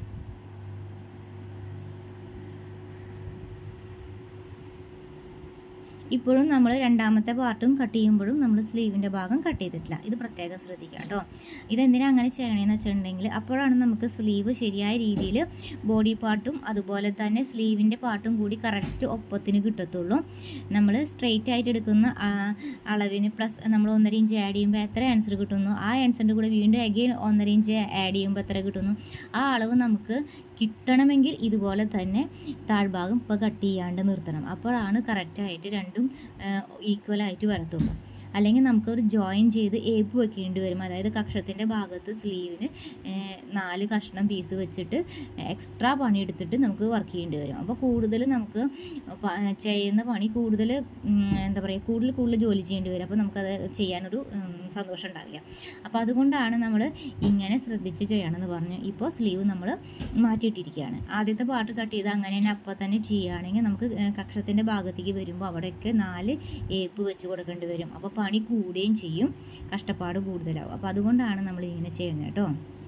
ഇപ്പോഴും നമ്മൾ രണ്ടാമത്തെ പാർട്ടും കട്ട് ചെയ്യുമ്പോഴും നമ്മൾ സ്ലീവിൻ്റെ ഭാഗം കട്ട് ചെയ്തിട്ടില്ല ഇത് പ്രത്യേകം ശ്രദ്ധിക്കുക കേട്ടോ ഇതെന്തിനാ അങ്ങനെ ചെയ്യണമെന്ന് വെച്ചിട്ടുണ്ടെങ്കിൽ അപ്പോഴാണ് നമുക്ക് സ്ലീവ് ശരിയായ രീതിയിൽ ബോഡി പാർട്ടും അതുപോലെ തന്നെ സ്ലീവിൻ്റെ പാർട്ടും കൂടി കറക്റ്റ് ഒപ്പത്തിന് കിട്ടത്തുള്ളൂ നമ്മൾ സ്ട്രെയിറ്റ് ആയിട്ട് എടുക്കുന്ന അളവിന് പ്ലസ് നമ്മൾ ഒന്നര ഇഞ്ച് ആഡ് ചെയ്യുമ്പോൾ എത്ര ആൻസർ കിട്ടുന്നു ആ ആൻസറിൻ്റെ കൂടെ വീണ്ടും അഗെയിൻ ഒന്നര ഇഞ്ച് ആഡ് ചെയ്യുമ്പോൾ എത്ര കിട്ടുന്നു ആ അളവ് നമുക്ക് കിട്ടണമെങ്കിൽ ഇതുപോലെ തന്നെ താഴ്ഭാഗം ഇപ്പോൾ കട്ട് ചെയ്യാണ്ട് നിർത്തണം അപ്പോഴാണ് കറക്റ്റായിട്ട് രണ്ടും ഈക്വലായിട്ട് വരത്തുള്ളൂ അല്ലെങ്കിൽ നമുക്കൊരു ജോയിൻ ചെയ്ത് ഏപ്പ് വെക്കേണ്ടി വരും അതായത് കക്ഷത്തിൻ്റെ ഭാഗത്ത് സ്ലീവിന് നാല് കഷ്ണം പീസ് വെച്ചിട്ട് എക്സ്ട്രാ പണി എടുത്തിട്ട് നമുക്ക് വർക്ക് ചെയ്യേണ്ടി വരും അപ്പോൾ കൂടുതൽ നമുക്ക് ചെയ്യുന്ന പണി കൂടുതൽ എന്താ പറയുക കൂടുതൽ കൂടുതൽ ജോലി ചെയ്യേണ്ടി വരും അപ്പോൾ നമുക്കത് ചെയ്യാനൊരു സന്തോഷം ഉണ്ടാവില്ല അപ്പോൾ അതുകൊണ്ടാണ് നമ്മൾ ഇങ്ങനെ ശ്രദ്ധിച്ച് ചെയ്യണമെന്ന് പറഞ്ഞു ഇപ്പോൾ സ്ലീവ് നമ്മൾ മാറ്റിയിട്ടിരിക്കുകയാണ് ആദ്യത്തെ പാർട്ട് കട്ട് ചെയ്ത് അങ്ങനെ തന്നെ അപ്പോൾ തന്നെ ചെയ്യുകയാണെങ്കിൽ നമുക്ക് കക്ഷത്തിൻ്റെ ഭാഗത്തേക്ക് വരുമ്പോൾ അവിടെയൊക്കെ നാല് ഏപ്പ് വെച്ച് കൊടുക്കേണ്ടി വരും അപ്പോൾ പണി കൂടുകയും ചെയ്യും കഷ്ടപ്പാട് കൂടുതലാവും അപ്പോൾ അതുകൊണ്ടാണ് നമ്മൾ ഇങ്ങനെ ചെയ്യുന്നത് കേട്ടോ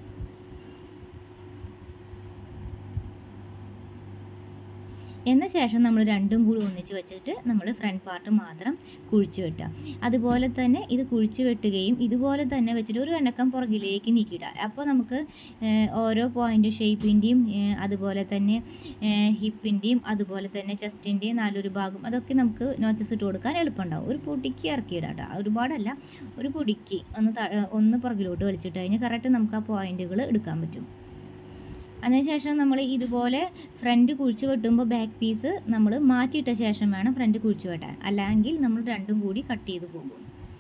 എന്ന ശേഷം നമ്മൾ രണ്ടും കൂടി ഒന്നിച്ച് വെച്ചിട്ട് നമ്മൾ ഫ്രണ്ട് പാർട്ട് മാത്രം കുഴിച്ച് വെട്ടുക അതുപോലെ തന്നെ ഇത് കുഴിച്ച് വെട്ടുകയും ഇതുപോലെ തന്നെ വെച്ചിട്ട് ഒരു എണ്ണക്കം പുറകിലേക്ക് നീക്കിയിടുക അപ്പോൾ നമുക്ക് ഓരോ പോയിൻ്റ് ഷേപ്പിൻ്റെയും അതുപോലെ തന്നെ ഹിപ്പിൻ്റെയും അതുപോലെ തന്നെ ചെസ്റ്റിൻ്റെയും നാലൊരു ഭാഗം അതൊക്കെ നമുക്ക് നോച്ചസ് ഇട്ട് കൊടുക്കാൻ എളുപ്പമുണ്ടാവും ഒരു പൊടിക്ക് ഇറക്കിയിടാം കേട്ടോ ഒരുപാടല്ല ഒരു പൊടിക്ക് ഒന്ന് ഒന്ന് പുറകിലോട്ട് വലിച്ചിട്ട് കഴിഞ്ഞാൽ കറക്റ്റ് നമുക്ക് ആ പോയിന്റുകൾ എടുക്കാൻ പറ്റും അതിനുശേഷം നമ്മൾ ഇതുപോലെ ഫ്രണ്ട് കുഴിച്ച് വെട്ടുമ്പോൾ ബാക്ക് പീസ് നമ്മൾ മാറ്റിയിട്ട ശേഷം വേണം ഫ്രണ്ട് കുഴിച്ച് വെട്ടാൻ അല്ലെങ്കിൽ നമ്മൾ രണ്ടും കൂടി കട്ട് ചെയ്ത് പോകും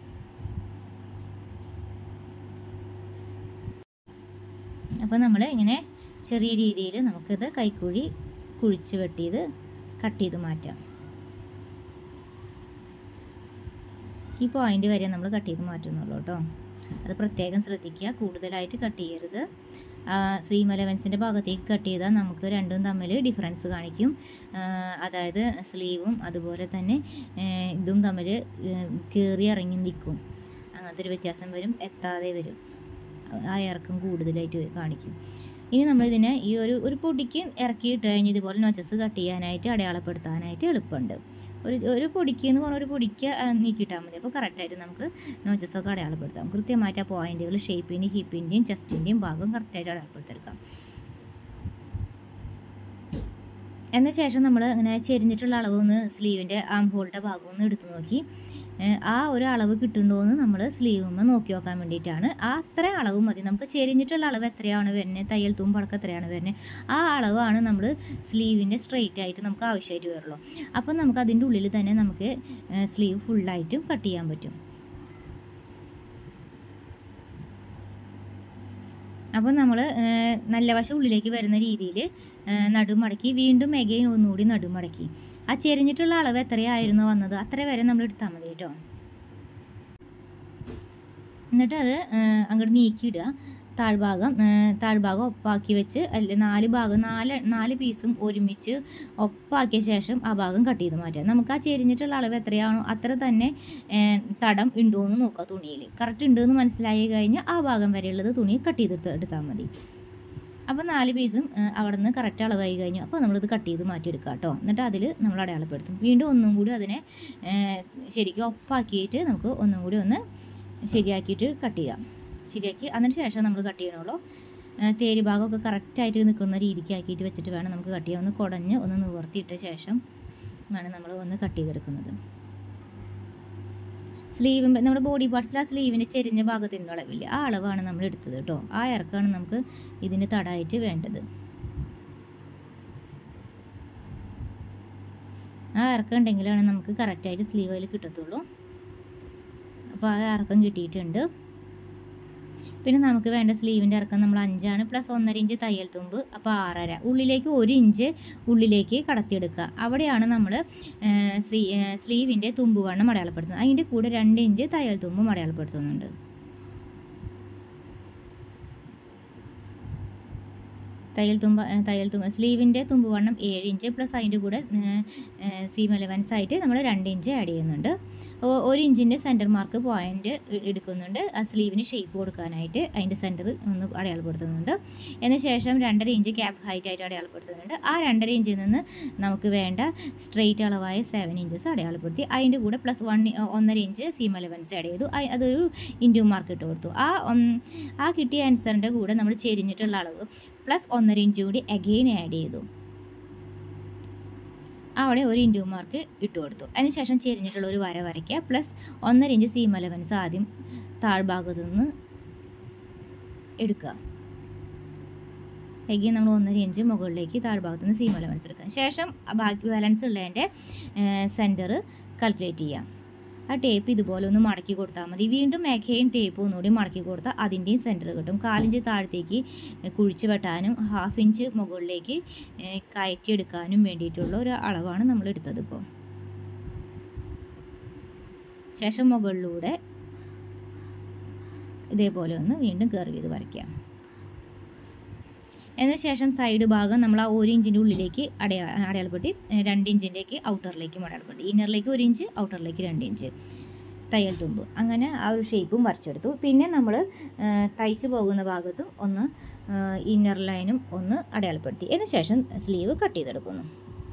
അപ്പോൾ നമ്മൾ ഇങ്ങനെ ചെറിയ രീതിയിൽ നമുക്കിത് കൈക്കുഴി കുഴിച്ച് വെട്ടിയത് കട്ട് ചെയ്ത് മാറ്റാം ഈ പോയിന്റ് വരെ നമ്മൾ കട്ട് ചെയ്ത് മാറ്റുന്നുള്ളൂ കേട്ടോ അത് പ്രത്യേകം ശ്രദ്ധിക്കുക കൂടുതലായിട്ട് കട്ട് ചെയ്യരുത് സീം അലവൻസിൻ്റെ ഭാഗത്തേക്ക് കട്ട് ചെയ്താൽ നമുക്ക് രണ്ടും തമ്മിൽ ഡിഫറൻസ് കാണിക്കും ആ, അതായത് സ്ലീവും അതുപോലെ തന്നെ ഏ, ഇതും തമ്മിൽ കയറി ഇറങ്ങി നിൽക്കും അങ്ങനത്തെ ഒരു വ്യത്യാസം വരും എത്താതെ വരും ആ ഇറക്കം കൂടുതലായിട്ട് കാണിക്കും ഇനി നമ്മളിതിനെ ഈ ഒരു ഒരു പൊടിക്ക് ഇറക്കിയിട്ട് കഴിഞ്ഞ് ഇതുപോലെ നോച്ചസ് കട്ട് ചെയ്യാനായിട്ട് അടയാളപ്പെടുത്താനായിട്ട് എളുപ്പമുണ്ട് ഒരു ഒരു പൊടിക്ക് എന്ന് പറഞ്ഞാൽ ഒരു പൊടിക്ക് ആ, നീക്കിയിട്ടാൽ മതി അപ്പോൾ കറക്റ്റായിട്ട് നമുക്ക് നോച്ചസ് ഒക്കെ അടയാളപ്പെടുത്താം കൃത്യമായിട്ട് ആ പോയിന്റുകൾ ഷേപ്പിൻ്റെയും ഹിപ്പിൻ്റെയും ചെസ്റ്റിൻ്റെയും ഭാഗം കറക്റ്റായിട്ട് അടയാളപ്പെടുത്തിയെടുക്കാം എന്ന ശേഷം നമ്മൾ ഇങ്ങനെ ചെരിഞ്ഞിട്ടുള്ള അളവ് ഒന്ന് സ്ലീവിൻ്റെ ആം ഹോളിൻ്റെ ഭാഗം ഒന്ന് എടുത്ത് നോക്കി ഏഹ് ആ ഒരു അളവ് കിട്ടുന്നുണ്ടോ എന്ന് നമ്മൾ സ്ലീവുമ്മ നോക്കി നോക്കാൻ വേണ്ടിയിട്ടാണ് ആ അത്ര അളവ് മതി നമുക്ക് ചെരിഞ്ഞിട്ടുള്ള അളവ് എത്രയാണ് വരുന്നത് തയ്യൽ തുമ്പടക്കം എത്രയാണ് വരുന്നത് ആ അളവാണ് നമ്മൾ സ്ലീവിൻ്റെ സ്ട്രെയിറ്റ് ആയിട്ട് നമുക്ക് ആവശ്യമായിട്ട് വരുള്ളൂ അപ്പം നമുക്ക് അതിൻ്റെ ഉള്ളിൽ തന്നെ നമുക്ക് സ്ലീവ് ഫുള്ളായിട്ടും കട്ട് ചെയ്യാൻ പറ്റും അപ്പം നമ്മൾ നല്ല വശം ഉള്ളിലേക്ക് വരുന്ന രീതിയിൽ നടുമടക്കി വീണ്ടും എഗെയിൻ ഒന്നുകൂടി നടുമടക്കി ആ ചെരിഞ്ഞിട്ടുള്ള അളവ് എത്രയായിരുന്നു വന്നത് അത്ര വരെ നമ്മൾ എടുത്താൽ മതി കേട്ടോ എന്നിട്ട് അത് അങ്ങോട്ട് നീക്കിയിടുക താഴ്ഭാഗം ആ, താഴ്ഭാഗം ഒപ്പാക്കി വെച്ച് അല്ല നാല് ഭാഗം നാല് നാല് പീസും ഒരുമിച്ച് ഒപ്പാക്കിയ ശേഷം ആ ഭാഗം കട്ട് ചെയ്ത് മാറ്റുക നമുക്ക് ആ ചെരിഞ്ഞിട്ടുള്ള അളവ് എത്രയാണോ അത്ര തന്നെ ഏ, തടം ഉണ്ടോ എന്ന് നോക്കുക തുണിയിൽ കറക്റ്റ് ഉണ്ട് എന്ന് മനസ്സിലായി കഴിഞ്ഞാൽ ആ ഭാഗം വരെയുള്ളത് തുണി കട്ട് ചെയ്ത് എടുത്താൽ മതി അപ്പോൾ നാല് പീസും അവിടെ നിന്ന് കറക്റ്റ് അളവായി കഴിഞ്ഞു അപ്പോൾ നമ്മളിത് കട്ട് ചെയ്ത് മാറ്റിയെടുക്കുക കേട്ടോ എന്നിട്ട് അതിൽ നമ്മൾ അടയാളപ്പെടുത്തും വീണ്ടും ഒന്നും കൂടി അതിനെ ഏ, ശരിക്കും ഒപ്പാക്കിയിട്ട് നമുക്ക് ഒന്നും കൂടി ഒന്ന് ശരിയാക്കിയിട്ട് കട്ട് ചെയ്യാം ശരിയാക്കി അതിന് ശേഷം നമ്മൾ കട്ട് ചെയ്യണമല്ലോ ഏ, തേരി ഭാഗമൊക്കെ കറക്റ്റായിട്ട് നിൽക്കുന്ന രീതിക്ക് ആക്കിയിട്ട് വെച്ചിട്ട് വേണം നമുക്ക് കട്ട് ചെയ്യാൻ ഒന്ന് കുടഞ്ഞ് ഒന്ന് നിവർത്തിയിട്ട ശേഷം ആണ് നമ്മൾ ഒന്ന് കട്ട് ചെയ്തെടുക്കുന്നത് സ്ലീവ് നമ്മുടെ ബോഡി പാർട്സിൽ ആ സ്ലീവിൻ്റെ ചെരിഞ്ഞ ഭാഗത്തിൻ്റെ അളവില്ല ആ അളവാണ് നമ്മൾ എടുത്തത് കേട്ടോ ആ ഇറക്കാണ് നമുക്ക് ഇതിന് തടായിട്ട് വേണ്ടത് ആ ഇറക്കം ഉണ്ടെങ്കിലാണ് നമുക്ക് കറക്റ്റായിട്ട് സ്ലീവ് അതിൽ കിട്ടത്തുള്ളൂ അപ്പോൾ ആ ഇറക്കം കിട്ടിയിട്ടുണ്ട് പിന്നെ നമുക്ക് വേണ്ട സ്ലീവിൻ്റെ ഇറക്കം നമ്മൾ അഞ്ചാണ് പ്ലസ് ഒന്നര ഇഞ്ച് തയ്യൽ തുമ്പ് അപ്പോൾ ആറര ഉള്ളിലേക്ക് ഒരു ഇഞ്ച് ഉള്ളിലേക്ക് കടത്തിയെടുക്കുക അവിടെയാണ് നമ്മൾ സ്ലീവിൻ്റെ തുമ്പ് വണ്ണം അടയാളപ്പെടുത്തുന്നത് അതിൻ്റെ കൂടെ രണ്ട് ഇഞ്ച് തയ്യൽ തുമ്പും അടയാളപ്പെടുത്തുന്നുണ്ട് തയ്യൽ തുമ്പ ഏ, തയ്യൽ തുമ്പ സ്ലീവിൻ്റെ തുമ്പ് വണ്ണം ഏഴ് ഇഞ്ച് പ്ലസ് അതിൻ്റെ കൂടെ സീം അലവൻസ് ആയിട്ട് നമ്മൾ രണ്ട് ഇഞ്ച് ആഡ് ചെയ്യുന്നുണ്ട് ഒ- ഒരു ഇഞ്ചിൻ്റെ സെൻറ്റർ മാർക്ക് പോയിന്റ് എടുക്കുന്നുണ്ട് ആ സ്ലീവിന് ഷേപ്പ് കൊടുക്കാനായിട്ട് അതിൻ്റെ സെൻറ്റർ ഒന്ന് അടയാളപ്പെടുത്തുന്നുണ്ട് അതിന് ശേഷം രണ്ടര ഇഞ്ച് ക്യാപ്പ് ഹൈറ്റ് ആയിട്ട് അടയാളപ്പെടുത്തുന്നുണ്ട് ആ രണ്ടര ഇഞ്ചിൽ നിന്ന് നമുക്ക് വേണ്ട സ്ട്രെയിറ്റ് അളവായ സെവൻ ഇഞ്ചസ് അടയാളപ്പെടുത്തി അതിൻ്റെ കൂടെ പ്ലസ് വൺ ഒന്നര ഇഞ്ച് സീം അലവൻസ് ആഡ് ചെയ്തു അ- അതൊരു ഇൻറ്റു മാർക്ക് ഇട്ട് കൊടുത്തു ആ ഉം, ആ കിട്ടിയ ആൻസറിൻ്റെ കൂടെ നമ്മൾ ചെരിഞ്ഞിട്ടുള്ള അളവ് പ്ലസ് ഒന്നര ഇഞ്ച് കൂടി അഗെയിൻ ആഡ് ചെയ്തു അവിടെ ഒരു ഇൻറ്റു മാർക്ക് ഇട്ട് കൊടുത്തു അതിനുശേഷം ചെരിഞ്ഞിട്ടുള്ള ഒരു വര വരയ്ക്കുക പ്ലസ് ഒന്നര ഇഞ്ച് സീം അലവൻസ് ആദ്യം താഴ്ഭാഗത്ത് നിന്ന് എടുക്കുക എഗെയിൻ നമ്മൾ ഒന്നര ഇഞ്ച് മുകളിലേക്ക് താഴ്ഭാഗത്ത് നിന്ന് സീം അലവൻസ് എടുക്കുക ശേഷം ആ ബാക്കി ബാലൻസ് ഉള്ളതിൻ്റെ സെൻറ്റർ കാൽക്കുലേറ്റ് ചെയ്യാം ആ ടേപ്പ് ഇതുപോലെ ഒന്ന് മടക്കി കൊടുത്താൽ മതി വീണ്ടും മേഘയും ടേപ്പ് ഒന്നുകൂടി മടക്കി കൊടുത്താൽ അതിൻ്റെയും സെൻറ്റർ കിട്ടും കാലിഞ്ച് താഴത്തേക്ക് കുഴിച്ച് വെട്ടാനും ഹാഫ് ഇഞ്ച് മുകളിലേക്ക് ഏഹ് കയറ്റിയെടുക്കാനും വേണ്ടിയിട്ടുള്ള ഒരു അളവാണ് നമ്മൾ എടുത്തത് ഇപ്പോൾ ശേഷം മുകളിലൂടെ ഇതേപോലെ ഒന്ന് വീണ്ടും കർവ് ചെയ്ത് വരയ്ക്കാം അതിന് ശേഷം സൈഡ് ഭാഗം നമ്മൾ ആ ഒരു ഇഞ്ചിൻ്റെ ഉള്ളിലേക്ക് അടയാ അടയാളപ്പെടുത്തി ഏഹ് രണ്ട് ഇഞ്ചിൻ്റെക്ക് ഔട്ടറിലേക്കും അടയാളപ്പെടുത്തി ഇന്നറിലേക്ക് ഒരു ഇഞ്ച് ഔട്ടറിലേക്ക് രണ്ട് ഇഞ്ച് തയ്യൽ തുമ്പ് അങ്ങനെ ആ ഒരു ഷേപ്പും വരച്ചെടുത്തു പിന്നെ നമ്മൾ തയ്ച്ചു പോകുന്ന ഭാഗത്തും ഒന്ന് ഇന്നർ ലൈനും ഒന്ന് അടയാളപ്പെടുത്തി അതിന് ശേഷം സ്ലീവ് കട്ട് ചെയ്തെടുക്കുന്നു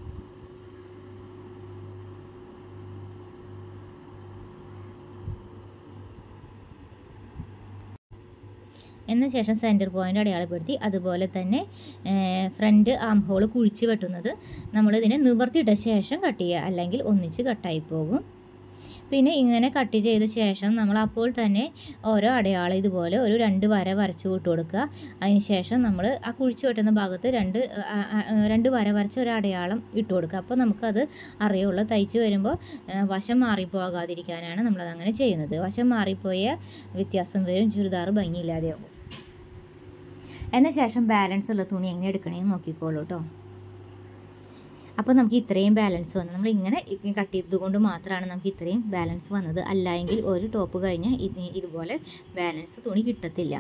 എന്ന ശേഷം സെൻറ്റർ പോയിന്റ് അടയാളപ്പെടുത്തി അതുപോലെ തന്നെ ഫ്രണ്ട് ആം ഹോൾ കുഴിച്ച് വെട്ടുന്നത് നമ്മളിതിനെ നിവർത്തിയിട്ട ശേഷം കട്ട് ചെയ്യുക അല്ലെങ്കിൽ ഒന്നിച്ച് കട്ടായി പോകും പിന്നെ ഇങ്ങനെ കട്ട് ചെയ്ത ശേഷം നമ്മൾ അപ്പോൾ തന്നെ ഓരോ അടയാളം ഇതുപോലെ ഒരു രണ്ട് വര വരച്ചു വിട്ട് കൊടുക്കുക അതിന് ശേഷം നമ്മൾ ആ കുഴിച്ചു വെട്ടുന്ന ഭാഗത്ത് രണ്ട് ആ, ആ, ആ, രണ്ട് വര വരച്ച ഒരു അടയാളം ഇട്ട് കൊടുക്കുക അപ്പോൾ നമുക്കത് അറിയുള്ളൂ തയ്ച്ച് വരുമ്പോൾ ആ, വശം മാറിപ്പോകാതിരിക്കാനാണ് നമ്മളത് അങ്ങനെ ചെയ്യുന്നത് വശം മാറിപ്പോയ വ്യത്യാസം വരും ചുരിദാർ ഭംഗിയില്ലാതെയാകും എന്ന ശേഷം ബാലൻസ് ഉള്ള തുണി എങ്ങനെ എടുക്കണമെന്ന് നോക്കിക്കോളൂ കേട്ടോ അപ്പോൾ നമുക്ക് ഇത്രയും ബാലൻസ് വന്നത് നമ്മൾ ഇങ്ങനെ കട്ട് ചെയ്തത് കൊണ്ട് മാത്രമാണ് നമുക്ക് ഇത്രയും ബാലൻസ് വന്നത് അല്ലായെങ്കിൽ ഒരു ടോപ്പ് കഴിഞ്ഞാൽ ഇത് ഇതുപോലെ ബാലൻസ് തുണി കിട്ടത്തില്ല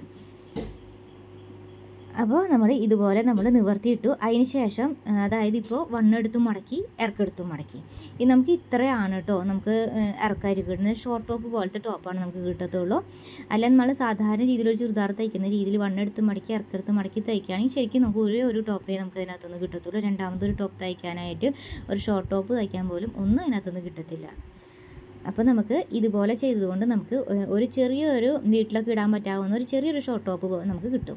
അപ്പോൾ നമ്മൾ ഇതുപോലെ നമ്മൾ നിവർത്തിയിട്ടു അതിന് ശേഷം ആ, അതായത് ഇപ്പോൾ വണ്ണെടുത്ത് മടക്കി ഇറക്കെടുത്ത് മടക്കി ഇത് നമുക്ക് ഇത്രയാണ് കേട്ടോ നമുക്ക് ഇറക്കായിട്ട് കിട്ടുന്നത് ഷോർട്ട് ടോപ്പ് പോലത്തെ ടോപ്പാണ് നമുക്ക് കിട്ടത്തുള്ളൂ അല്ല നമ്മൾ സാധാരണ രീതിയിൽ ഒരു ചുരിദാർ തയ്ക്കുന്ന രീതിയിൽ വണ്ണെടുത്ത് മടക്കി ഇറക്കെടുത്ത് മടക്കി തയ്ക്കുകയാണെങ്കിൽ ശരിക്കും നമുക്ക് ഒരേ ഒരു ടോപ്പേ നമുക്ക് അതിനകത്തുനിന്ന് കിട്ടത്തുള്ളൂ രണ്ടാമതൊരു ടോപ്പ് തയ്ക്കാനായിട്ട് ഒരു ഷോർട്ട് ടോപ്പ് തയ്ക്കാൻ പോലും ഒന്നും അതിനകത്തുനിന്ന് കിട്ടത്തില്ല അപ്പോൾ നമുക്ക് ഇതുപോലെ ചെയ്തതുകൊണ്ട് നമുക്ക് ഒരു ചെറിയൊരു വീട്ടിലൊക്കെ ഇടാൻ പറ്റാവുന്ന ഒരു ചെറിയൊരു ഷോർട്ട് ടോപ്പ് നമുക്ക് കിട്ടും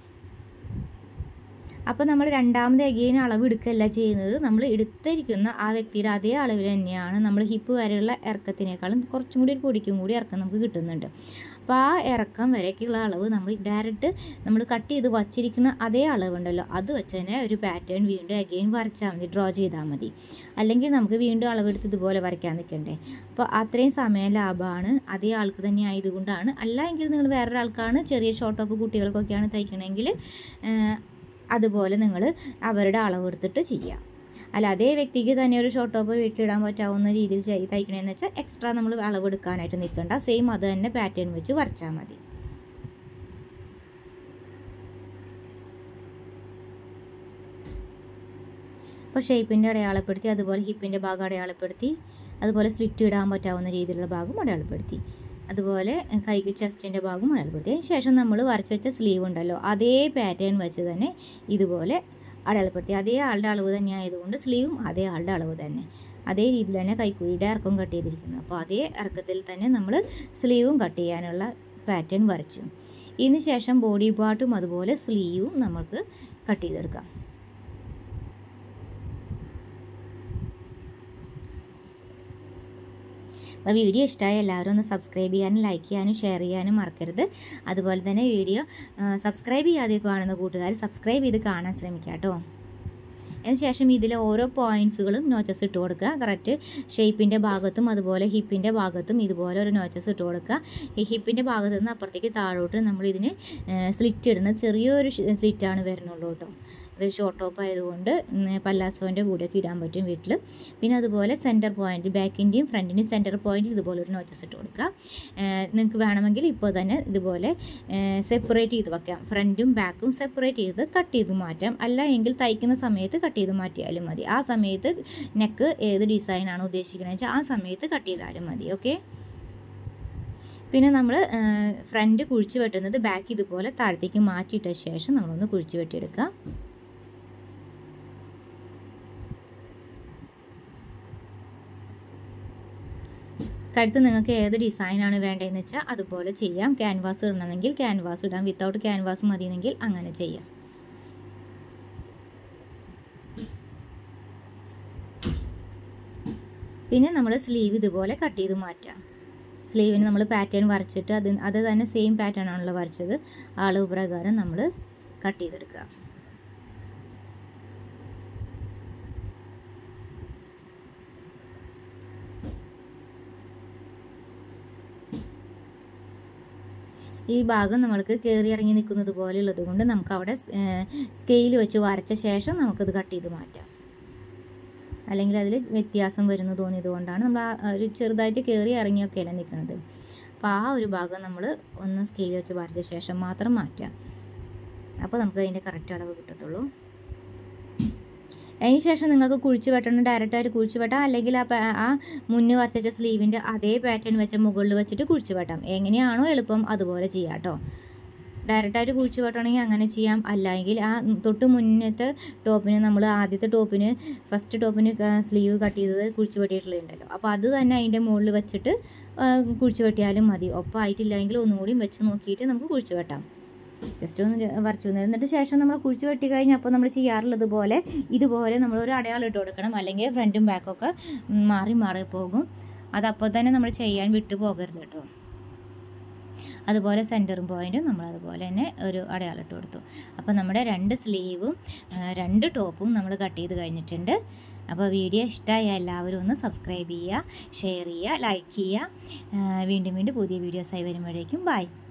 അപ്പോൾ നമ്മൾ രണ്ടാമത് എഗെയിൻ അളവ് എടുക്കുകയല്ല ചെയ്യുന്നത് നമ്മൾ എടുത്തിരിക്കുന്ന ആ വ്യക്തിയുടെ അതേ അളവിൽ തന്നെയാണ് നമ്മൾ ഹിപ്പ് വരെയുള്ള ഇറക്കത്തിനേക്കാളും കുറച്ചും കൂടി ഒരു പൊടിക്കും കൂടി ഇറക്കം നമുക്ക് കിട്ടുന്നുണ്ട് അപ്പോൾ ആ ഇറക്കം വരേക്കുള്ള അളവ് നമ്മൾ ഡയറക്റ്റ് നമ്മൾ കട്ട് ചെയ്ത് വച്ചിരിക്കുന്ന അതേ അളവുണ്ടല്ലോ അത് വെച്ച് തന്നെ ഒരു പാറ്റേൺ വീണ്ടും അഗെയിൻ വരച്ചാൽ മതി ഡ്രോ ചെയ്താൽ മതി അല്ലെങ്കിൽ നമുക്ക് വീണ്ടും അളവെടുത്ത് ഇതുപോലെ വരയ്ക്കാൻ നിൽക്കണ്ടേ അപ്പോൾ അത്രയും സമയം ലാഭമാണ് അതേ ആൾക്ക് തന്നെ ആയതുകൊണ്ടാണ് അല്ല എങ്കിൽ നിങ്ങൾ വേറൊരാൾക്കാണ് ചെറിയ ഷോർട്ട് ടോപ്പ് കുട്ടികൾക്കൊക്കെയാണ് തയ്ക്കണമെങ്കിൽ അതുപോലെ നിങ്ങൾ അവരുടെ അളവെടുത്തിട്ട് ചെയ്യുക അല്ല അതേ വ്യക്തിക്ക് തന്നെ ഒരു ഷോർട്ട് ടോപ്പ് വീട്ടിലിടാൻ പറ്റാവുന്ന രീതിയിൽ ചെയ്ത് തയ്ക്കണമെന്ന് വെച്ചാൽ എക്സ്ട്രാ നമ്മൾ അളവെടുക്കാനായിട്ട് നിൽക്കണ്ട സെയിം അത് തന്നെ പാറ്റേൺ വെച്ച് വരച്ചാൽ മതി അപ്പോൾ ഷേപ്പിൻ്റെ അടയാളപ്പെടുത്തി അതുപോലെ ഹിപ്പിൻ്റെ ഭാഗം അടയാളപ്പെടുത്തി അതുപോലെ സ്ലിറ്റ് ഇടാൻ പറ്റാവുന്ന രീതിയിലുള്ള ഭാഗം അടയാളപ്പെടുത്തി അതുപോലെ കൈക്ക് ചെസ്റ്റിൻ്റെ ഭാഗം അടയാളപ്പെടുത്തി അതിന് ശേഷം നമ്മൾ വരച്ച് വെച്ച സ്ലീവ് ഉണ്ടല്ലോ അതേ പാറ്റേൺ വെച്ച് തന്നെ ഇതുപോലെ അടയാളപ്പെടുത്തി അതേ ആളുടെ അളവ് തന്നെ ആയതുകൊണ്ട് സ്ലീവും അതേ ആളുടെ അളവ് തന്നെ അതേ രീതിയിൽ തന്നെ കൈക്കൂലിയുടെ ഇറക്കം കട്ട് ചെയ്തിരിക്കുന്നത് അപ്പോൾ അതേ ഇറക്കത്തിൽ തന്നെ നമ്മൾ സ്ലീവും കട്ട് ചെയ്യാനുള്ള പാറ്റേൺ വരച്ചു ഇതിന് ശേഷം ബോഡി പാർട്ടും അതുപോലെ സ്ലീവും നമുക്ക് കട്ട് ചെയ്തെടുക്കാം അപ്പോൾ വീഡിയോ ഇഷ്ടമായ എല്ലാവരും ഒന്ന് സബ്സ്ക്രൈബ് ചെയ്യാനും ലൈക്ക് ചെയ്യാനും ഷെയർ ചെയ്യാനും മറക്കരുത് അതുപോലെ തന്നെ വീഡിയോ സബ്സ്ക്രൈബ് ചെയ്യാതെ കാണുന്ന കൂട്ടുകാർ സബ്സ്ക്രൈബ് ചെയ്ത് കാണാൻ ശ്രമിക്കുക കേട്ടോ അതിനുശേഷം ഇതിലെ ഓരോ പോയിൻറ്റ്സുകളും നോച്ചസ് ഇട്ട് കൊടുക്കുക കറക്റ്റ് ഷേപ്പിൻ്റെ ഭാഗത്തും അതുപോലെ ഹിപ്പിൻ്റെ ഭാഗത്തും ഇതുപോലെ ഒരു നോച്ചസ് ഇട്ട് കൊടുക്കുക ഈ ഹിപ്പിൻ്റെ ഭാഗത്ത് നിന്ന് അപ്പുറത്തേക്ക് താഴോട്ട് നമ്മൾ ഇതിന് സ്ലിറ്റ് ഇടുന്നത് ചെറിയൊരു സ്ലിറ്റാണ് വരുന്നുള്ളൂ കേട്ടോ അത് ഷോർട്ട് ടോപ്പ് ആയതുകൊണ്ട് പല്ലാസോൻ്റെ കൂടെയൊക്കെ ഇടാൻ പറ്റും വീട്ടിൽ പിന്നെ അതുപോലെ സെൻറ്റർ പോയിൻറ്റ് ബാക്കിൻ്റെയും ഫ്രണ്ടിൻ്റെയും സെൻറ്റർ പോയിൻറ്റ് ഇതുപോലെ ഒരു നോച്ചസ് ഇട്ട് കൊടുക്കുക നിങ്ങൾക്ക് വേണമെങ്കിൽ ഇപ്പോൾ തന്നെ ഇതുപോലെ സെപ്പറേറ്റ് ചെയ്ത് വെക്കാം ഫ്രണ്ടും ബാക്കും സെപ്പറേറ്റ് ചെയ്ത് കട്ട് ചെയ്ത് മാറ്റാം അല്ല എങ്കിൽ തയ്ക്കുന്ന സമയത്ത് കട്ട് ചെയ്ത് മാറ്റിയാലും മതി ആ സമയത്ത് നെക്ക് ഏത് ഡിസൈനാണ് ഉദ്ദേശിക്കുന്നത് വെച്ചാൽ ആ സമയത്ത് കട്ട് ചെയ്താലും മതി ഓക്കെ പിന്നെ നമ്മൾ ഫ്രണ്ട് കുഴിച്ച് വെട്ടുന്നത് ബാക്ക് ഇതുപോലെ താഴത്തേക്ക് മാറ്റിയിട്ട ശേഷം നമ്മളൊന്ന് കുഴിച്ച് വെട്ടിയെടുക്കുക കഴുത്ത് നിങ്ങൾക്ക് ഏത് ഡിസൈനാണ് വേണ്ടതെന്ന് വെച്ചാൽ അതുപോലെ ചെയ്യാം ക്യാൻവാസ് ഇടണമെങ്കിൽ ക്യാൻവാസ് ഇടാം വിത്തൗട്ട് ക്യാൻവാസ് മതിയെങ്കിൽ അങ്ങനെ ചെയ്യാം പിന്നെ നമ്മൾ സ്ലീവ് ഇതുപോലെ കട്ട് ചെയ്ത് മാറ്റാം സ്ലീവിന് നമ്മൾ പാറ്റേൺ വരച്ചിട്ട് അത് അത് തന്നെ സെയിം പാറ്റേൺ ആണല്ലോ വരച്ചത് അളവ് പ്രകാരം നമ്മൾ കട്ട് ചെയ്തെടുക്കുക ഈ ഭാഗം നമ്മൾക്ക് കയറി ഇറങ്ങി നിൽക്കുന്നത് പോലെ ഉള്ളത് കൊണ്ട് നമുക്ക് അവിടെ സ്കെയിൽ വെച്ച് വരച്ച ശേഷം നമുക്കത് കട്ട് ചെയ്ത് മാറ്റാം അല്ലെങ്കിൽ അതിൽ വ്യത്യാസം വരുന്നു തോന്നിയത് കൊണ്ടാണ് നമ്മൾ ആ ഒരു ചെറുതായിട്ട് കയറി ഇറങ്ങിയൊക്കെയല്ല നിൽക്കുന്നത് അപ്പോൾ ആ ഒരു ഭാഗം നമ്മൾ ഒന്ന് സ്കെയിൽ വെച്ച് വരച്ച ശേഷം മാത്രം മാറ്റാം അപ്പോൾ നമുക്ക് അതിൻ്റെ കറക്റ്റ് അളവ് കിട്ടത്തുള്ളൂ അതിന് ശേഷം നിങ്ങൾക്ക് കുഴിച്ച് വെട്ടണം ഡയറക്റ്റായിട്ട് കുഴിച്ച് വെട്ടാം അല്ലെങ്കിൽ ആ ആ മുന്നേ വരച്ച സ്ലീവിൻ്റെ അതേ പാറ്റേൺ വെച്ച മുകളിൽ വെച്ചിട്ട് കുഴിച്ച് വെട്ടാം എങ്ങനെയാണോ എളുപ്പം അതുപോലെ ചെയ്യാം കേട്ടോ ഡയറക്റ്റായിട്ട് കുഴിച്ച് വെട്ടണമെങ്കിൽ അങ്ങനെ ചെയ്യാം അല്ലെങ്കിൽ ആ തൊട്ട് മുന്നത്തെ ടോപ്പിന് നമ്മൾ ആദ്യത്തെ ടോപ്പിന് ഫസ്റ്റ് ടോപ്പിന് സ്ലീവ് കട്ട് ചെയ്തത് കുഴിച്ച് വെട്ടിയിട്ടുള്ളതുണ്ടല്ലോ അപ്പോൾ അത് തന്നെ അതിൻ്റെ മുകളിൽ വെച്ചിട്ട് കുഴിച്ച് വെട്ടിയാലും മതി ഒപ്പമായിട്ടില്ലെങ്കിൽ ഒന്നുകൂടി വെച്ച് നോക്കിയിട്ട് നമുക്ക് കുഴിച്ച് വെട്ടാം ജസ്റ്റ് ഒന്ന് വരച്ചു എന്നിട്ട് ശേഷം നമ്മൾ കുഴിച്ച് വെട്ടി കഴിഞ്ഞാൽ അപ്പോൾ നമ്മൾ ചെയ്യാറുള്ളത് പോലെ ഇതുപോലെ നമ്മൾ ഒരു അടയാളം ഇട്ട് കൊടുക്കണം അല്ലെങ്കിൽ ഫ്രണ്ടും ബാക്കൊക്കെ മാറി മാറി പോകും അതപ്പോൾ തന്നെ നമ്മൾ ചെയ്യാൻ വിട്ടു പോകരുത് കേട്ടോ അതുപോലെ സെൻറ്ററും പോയിൻറ്റും നമ്മൾ അതുപോലെ തന്നെ ഒരു അടയാളം ഇട്ട് കൊടുത്തു അപ്പോൾ നമ്മുടെ രണ്ട് സ്ലീവും രണ്ട് ടോപ്പും നമ്മൾ കട്ട് ചെയ്ത് കഴിഞ്ഞിട്ടുണ്ട് അപ്പോൾ വീഡിയോ ഇഷ്ടമായ എല്ലാവരും ഒന്ന് സബ്സ്ക്രൈബ് ചെയ്യുക ഷെയർ ചെയ്യുക ലൈക്ക് ചെയ്യുക വീണ്ടും വീണ്ടും പുതിയ വീഡിയോസായി വരുമ്പോഴേക്കും ബൈ